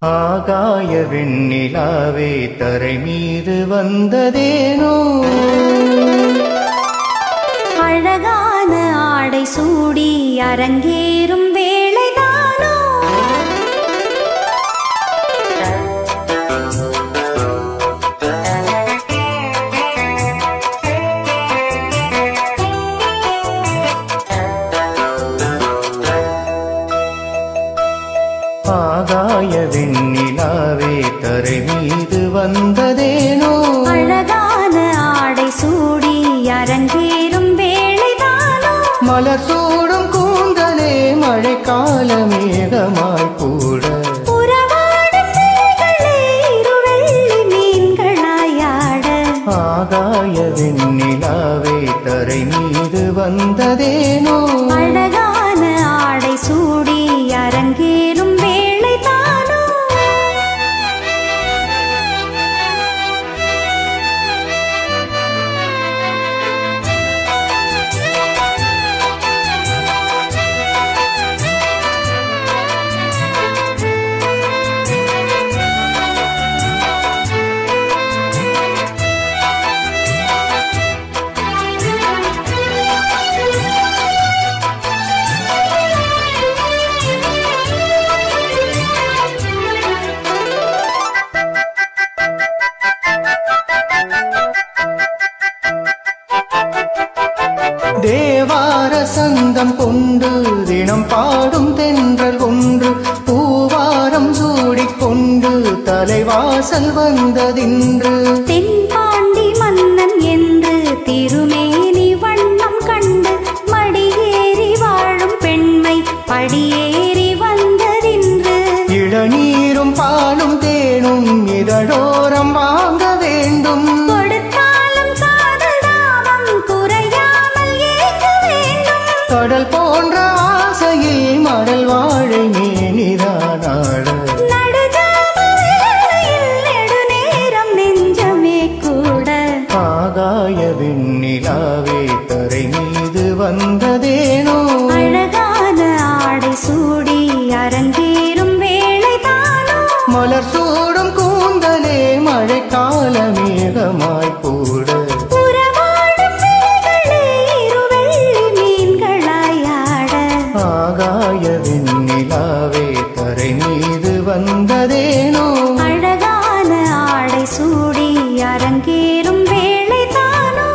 ஆகாய வெண்ணிலாவே தரை மீது வந்ததேனோ அழகான ஆடை சூடி அரங்கேறும் வேளைதானோ ஆகாய வெண்ணிலாவே தரை மீது வந்ததேனோ அழகான ஆடை சூடி அரங்கேறும் வேளைதானோ மலர் சூடும் கூந்தலே மழைக்கால மேகமாய் கூட உறவாடும் விழிகளே இருவெள்ளி மீன்களாயாட ஆகாய வெண்ணிலாவே தரை மீது வந்ததேனோ அழகான ஆடை சூடி அரங்கேறும் வேளைதானோ தேவார சந்தம் கொண்டு தினம் பாடும் தென்றல் ஒன்று பூவாரம் சூடிக்கொண்டு தலைவாசல் வந்ததின்று தென்பாண்டி மன்னன் என்று திருமேனி வண்ணம் கண்டு மடியேறி வாழும் பெண்மை படியேறி வந்ததின்று இளநீரும் பாலும் தேனும் இதழோரம் வாங்க வேண்டும் கொடுத்தாலும் காதல் தாபம் குறையாமல் ஏற்க வேண்டும் கடல் போன்ற ஆசையில் மடல் வாழை மேனிதானாட நடுஜாம வேளையில் நெடுநேரம் நெஞ்சமே கூட ஆகாய வெண்ணிலாவே தரை மீது வந்ததேனோ அழகான ஆடை சூடி அரங்கேறும் வேளைதானோ மலர் சூடும் கூந்தலே மழைக்கால மேகமாய் கூட உறவாடும் விழிகளே இருவெள்ளி மீன்களாயாட ஆகாய வெண்ணிலாவே தரை மீது வந்ததேனோ அழகான ஆடை சூடி அரங்கேறும் வேளைதானோ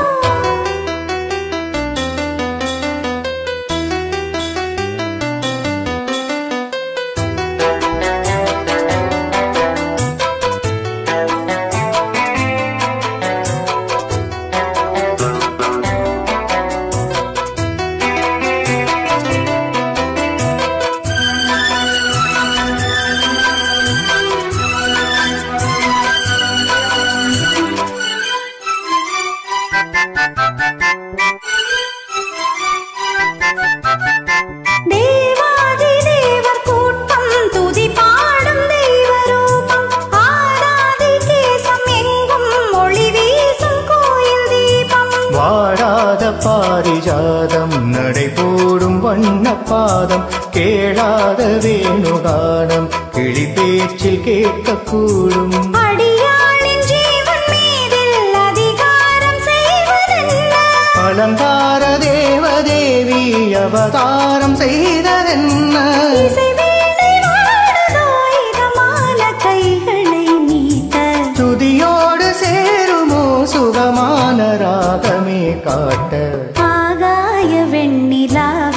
தேவாதி தேவர் கூட்டம் துதி பாடும் தெய்வ ரூபம் ஆராதி கேசம் எங்கும் ஒளி வீசும் கோயில் தீபம் வாடாத பாரிஜாதம் நடை போடும் வண்ண பாதம் கேளாத வேணுகானம் கிளி பேச்சில் கேட்கக்கூடும் அடியாளின் ஜீவன் மீதில் அதிகாரம் செய்வதென்ன அலங்கார தேவதேவி அவதாரம் செய்ததென்ன இசை வீணை வாடுதோ இதமான கைகளை நீட்ட துதியோடு சேருமோ சுகமான ராகமே காட்ட ஆகாய வெண்ணிலா